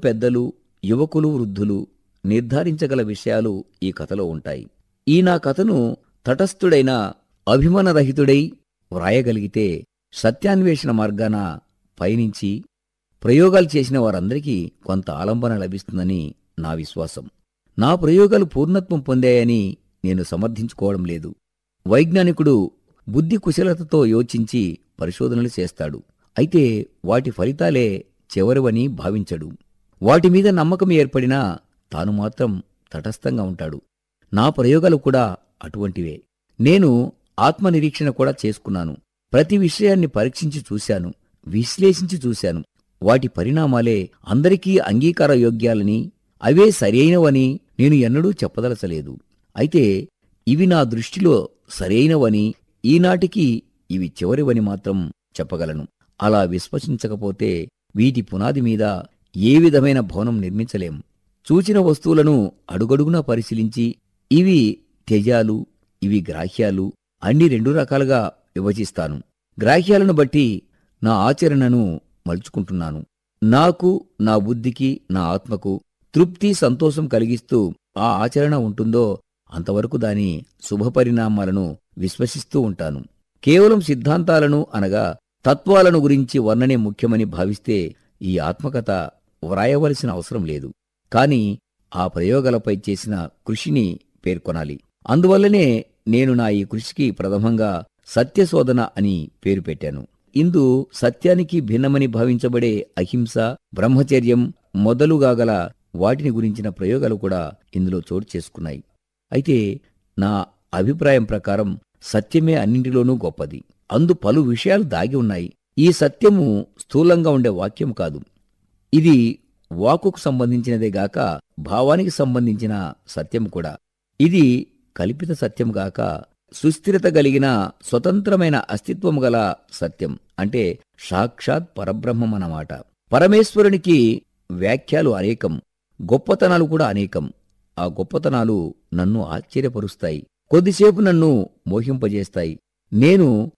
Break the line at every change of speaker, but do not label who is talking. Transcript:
పెద్దలు యువకులు వృద్ధులు నిర్ధారించగల విషయాలు ఈ కథలో ఉంటాయి ఈ నా కథను తటస్థుడైన అభిమానరహితుడై వ్రాయగలిగితే సత్యాన్వేషణ మార్గాన పయనించి ప్రయోగాలు చేసిన వారందరికీ కొంత ఆలంబన లభిస్తుందని నా విశ్వాసం నా ప్రయోగాలు పూర్ణత్వం పొందాయని నేను సమర్థించుకోవడం లేదు వైజ్ఞానికుడు బుద్ధి కుశలతతో యోచించి పరిశోధనలు చేస్తాడు అయితే వాటి ఫలితాలే చివరివని భావించడు వాటి మీద నమ్మకం ఏర్పడినా తాను మాత్రం తటస్థంగా ఉంటాడు నా ప్రయోగాలు కూడా అటువంటివే నేను ఆత్మనిరీక్షణ కూడా చేసుకున్నాను ప్రతి విషయాన్ని పరీక్షించి చూశాను విశ్లేషించి చూశాను వాటి పరిణామాలే అందరికీ అంగీకారయోగ్యాలని అవే సరైనవని నేను ఎన్నడూ చెప్పదలచలేదు అయితే ఇవి నా దృష్టిలో సరైనవని ఈనాటికి ఇవి చివరివని మాత్రం చెప్పగలను అలా విశ్వసించకపోతే వీటి పునాది మీద ఏ విధమైన భవనం నిర్మించలేం చూచిన వస్తువులను అడుగడుగునా పరిశీలించి ఇవి త్యజాలు ఇవి గ్రాహ్యాలు అన్ని రెండు రకాలుగా విభజిస్తాను గ్రాహ్యాలను బట్టి నా ఆచరణను మలుచుకుంటున్నాను నాకు నా బుద్ధికి నా ఆత్మకు తృప్తి సంతోషం కలిగిస్తూ ఆ ఆచరణ ఉంటుందో అంతవరకు దాని శుభపరిణామాలను విశ్వసిస్తూ ఉంటాను కేవలం సిద్ధాంతాలను అనగా తత్వాలను గురించి వర్ణనే ముఖ్యమని భావిస్తే ఈ ఆత్మకథ వ్రాయవలసిన అవసరం లేదు కాని ఆ ప్రయోగాలపై చేసిన కృషిని పేర్కొనాలి అందువల్లనే నేను నా ఈ కృషికి ప్రథమంగా సత్యశోధన అని పేరు పెట్టాను ఇందు సత్యానికి భిన్నమని భావించబడే అహింస బ్రహ్మచర్యం మొదలుగాగల వాటిని గురించిన ప్రయోగాలు కూడా ఇందులో చోటు చేసుకున్నాయి అయితే నా అభిప్రాయం ప్రకారం సత్యమే అన్నింటిలోనూ గొప్పది అందు పలు విషయాలు దాగి ఉన్నాయి ఈ సత్యము స్థూలంగా ఉండే వాక్యం కాదు ఇది వాకుకు సంబంధించినదే గాక భావానికి సంబంధించిన సత్యం కూడా ఇది కల్పిత సత్యం గాక సుస్థిరత కలిగిన స్వతంత్రమైన అస్తిత్వం గల సత్యం అంటే సాక్షాత్ పరబ్రహ్మం అన్నమాట పరమేశ్వరునికి వ్యాఖ్యలు అనేకం గొప్పతనాలు కూడా అనేకం ఆ గొప్పతనాలు నన్ను ఆశ్చర్యపరుస్తాయి కొద్దిసేపు నన్ను మోహింపజేస్తాయి నేను